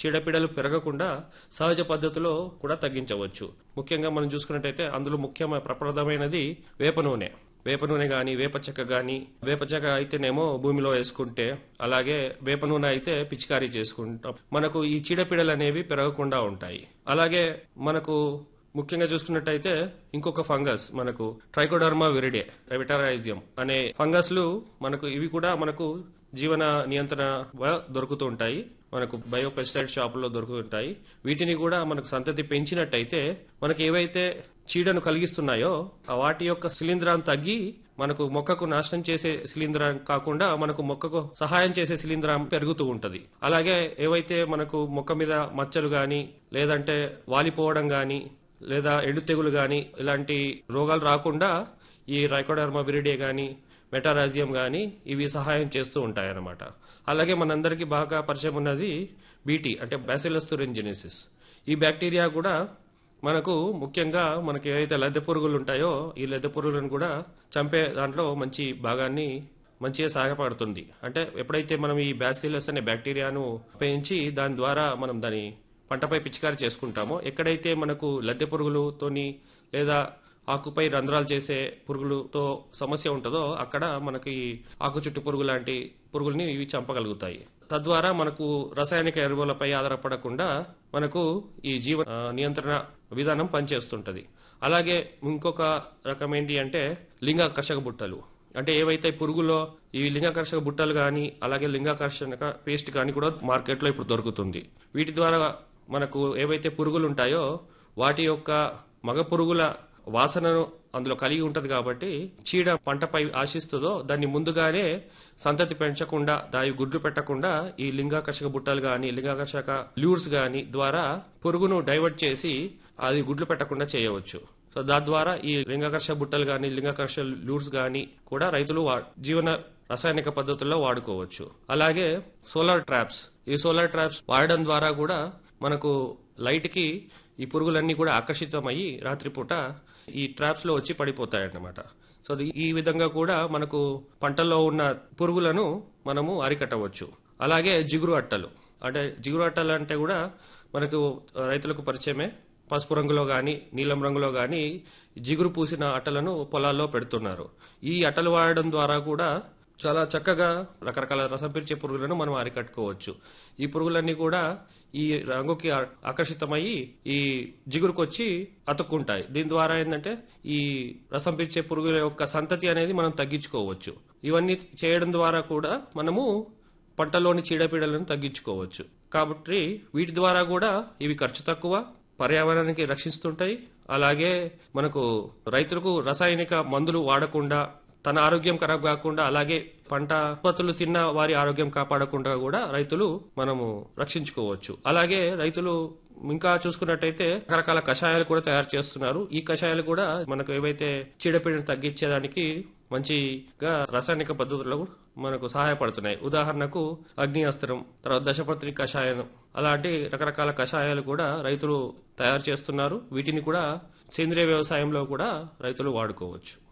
చీడపీడలు పెరగకుండా సహజ పద్ధతిలో కూడా తగ్గించవచ్చు ముఖ్యంగా మనం చూసుకున్నట్టయితే అందులో ముఖ్యమైన ప్రప్రదమైనది వేప నూనె వేప నూనె కానీ వేప చెక్క కానీ వేప చెక్క అయితేనేమో భూమిలో వేసుకుంటే అలాగే వేప నూనె అయితే పిచికారీ చేసుకుంటాం మనకు ఈ చీడపీడలు అనేవి పెరగకుండా ఉంటాయి అలాగే మనకు ముఖ్యంగా చూసుకున్నట్టయితే ఇంకొక ఫంగస్ మనకు ట్రైకోడర్మా విరిడే రెవిటారైజియం అనే ఫంగస్లు మనకు ఇవి కూడా మనకు జీవన నియంత్రణ దొరుకుతూ ఉంటాయి మనకు బయోపెస్టిసైడ్ షాపుల్లో దొరుకుతుంటాయి వీటిని కూడా మనకు సంతతి పెంచినట్టయితే మనకి ఏవైతే చీడను కలిగిస్తున్నాయో ఆ వాటి యొక్క శిలీంధ్రాన్ని తగ్గి మనకు మొక్కకు నాశనం చేసే శిలీంధ్రం కాకుండా మనకు మొక్కకు సహాయం చేసే శిలీంధ్రం పెరుగుతూ ఉంటది అలాగే ఏవైతే మనకు మొక్క మీద మచ్చలు గాని లేదంటే వాలిపోవడం గాని లేదా ఎండు తెగులు గాని ఇలాంటి రోగాలు రాకుండా ఈ రైకోడర్మా విరిడే గాని మెటారాజియం గాని ఇవి సహాయం చేస్తూ ఉంటాయన్నమాట అలాగే మనందరికీ బాగా పరిచయం ఉన్నది బీటీ అంటే బ్యాసిలస్ తురెంజెనిసిస్ ఈ బ్యాక్టీరియా కూడా మనకు ముఖ్యంగా మనకి ఏవైతే లద్దె పురుగులు ఉంటాయో ఈ లద్దె పురుగులను కూడా చంపే దాంట్లో మంచి భాగాన్ని మంచిగా సహాయపడుతుంది అంటే ఎప్పుడైతే మనం ఈ బ్యాసిలస్ అనే బ్యాక్టీరియాను పెంచి దాని ద్వారా మనం దాని పంటపై పిచికారి చేసుకుంటామో ఎక్కడైతే మనకు లద్దె పురుగులతోని లేదా ఆకుపై రంధ్రాలు చేసే పురుగులతో సమస్య ఉంటుందో అక్కడ మనకి ఆకు చుట్టు పురుగు లాంటి పురుగుల్ని ఇవి చంపగలుగుతాయి తద్వారా మనకు రసాయనిక ఎరువులపై ఆధారపడకుండా మనకు ఈ జీవ ఆ, నియంత్రణ విధానం పనిచేస్తుంటది అలాగే ఇంకొక రకం ఏంటి అంటే లింగాకర్షక బుట్టలు అంటే ఏవైతే పురుగులో ఈ లింగాకర్షక బుట్టలు కానీ అలాగే లింగాకర్షక పేస్ట్ కానీ కూడా మార్కెట్లో ఇప్పుడు దొరుకుతుంది వీటి ద్వారా మనకు ఏవైతే పురుగులు ఉంటాయో వాటి యొక్క మగ పురుగుల వాసనను అందులో కలిగి ఉంటది కాబట్టి చీడ పంటపై ఆశిస్తుందో దాన్ని ముందుగానే సంతతి పెంచకుండా దాని గుడ్లు పెట్టకుండా ఈ లింగాకర్షక బుట్టలు గాని లింగాకర్షక ల్యూర్స్ గాని ద్వారా పురుగును డైవర్ట్ చేసి అది గుడ్లు పెట్టకుండా చేయవచ్చు సో దాని ద్వారా ఈ లింగాకర్ష బుట్టలు గాని లింగాకర్ష లూర్స్ గాని కూడా రైతులు వా- జీవన రసాయనిక పద్ధతుల్లో వాడుకోవచ్చు అలాగే సోలార్ ట్రాప్స్ ఈ సోలార్ ట్రాప్స్ వాడడం ద్వారా కూడా మనకు లైట్ కి ఈ పురుగులన్నీ కూడా ఆకర్షితమయ్యి రాత్రిపూట ఈ ట్రాప్స్ లో వచ్చి పడిపోతాయి అన్నమాట సో అది- ఈ విధంగా కూడా మనకు పంటల్లో ఉన్న పురుగులను మనము అరికట్టవచ్చు అలాగే జిగురు అట్టలు అంటే జిగురు అట్టలు అంటే కూడా మనకు రైతులకు పరిచయమే పసుపు రంగులో గాని నీలం రంగులో గాని జిగురు పూసిన అట్టలను పొలాల్లో పెడుతున్నారు ఈ అట్టలు వాడడం ద్వారా కూడా చాలా చక్కగా రకరకాల రసం పీల్చే పురుగులను మనం అరికట్టుకోవచ్చు ఈ పురుగులన్నీ కూడా ఈ రంగుకి ఆ- ఆకర్షితమయ్యి ఈ జిగురుకొచ్చి అతుక్కుంటాయి దీని ద్వారా ఏంటంటే ఈ రసం పీల్చే పురుగుల యొక్క సంతతి అనేది మనం తగ్గించుకోవచ్చు ఇవన్నీ చేయడం ద్వారా కూడా మనము పంటలోని చీడపీడలను తగ్గించుకోవచ్చు కాబట్టి వీటి ద్వారా కూడా ఇవి ఖర్చు తక్కువ పర్యావరణానికి రక్షిస్తుంటాయి అలాగే మనకు రైతులకు రసాయనిక మందులు వాడకుండా తన ఆరోగ్యం ఖరాబ్ కాకుండా అలాగే పంట ఉత్పత్తులు తిన్న వారి ఆరోగ్యం కాపాడకుండా కూడా రైతులు మనము రక్షించుకోవచ్చు అలాగే రైతులు ఇంకా చూసుకున్నట్టయితే రకరకాల కషాయాలు కూడా తయారు చేస్తున్నారు ఈ కషాయాలు కూడా మనకు ఏవైతే చీడపీడను తగ్గించేదానికి మంచిగా రాసాయనిక పద్ధతుల్లో మనకు సహాయపడుతున్నాయి ఉదాహరణకు అగ్ని అస్త్రం తర్వాత దశపత్రి కషాయం అలాంటి రకరకాల కషాయాలు కూడా రైతులు తయారు చేస్తున్నారు వీటిని కూడా సేంద్రియ వ్యవసాయంలో కూడా రైతులు వాడుకోవచ్చు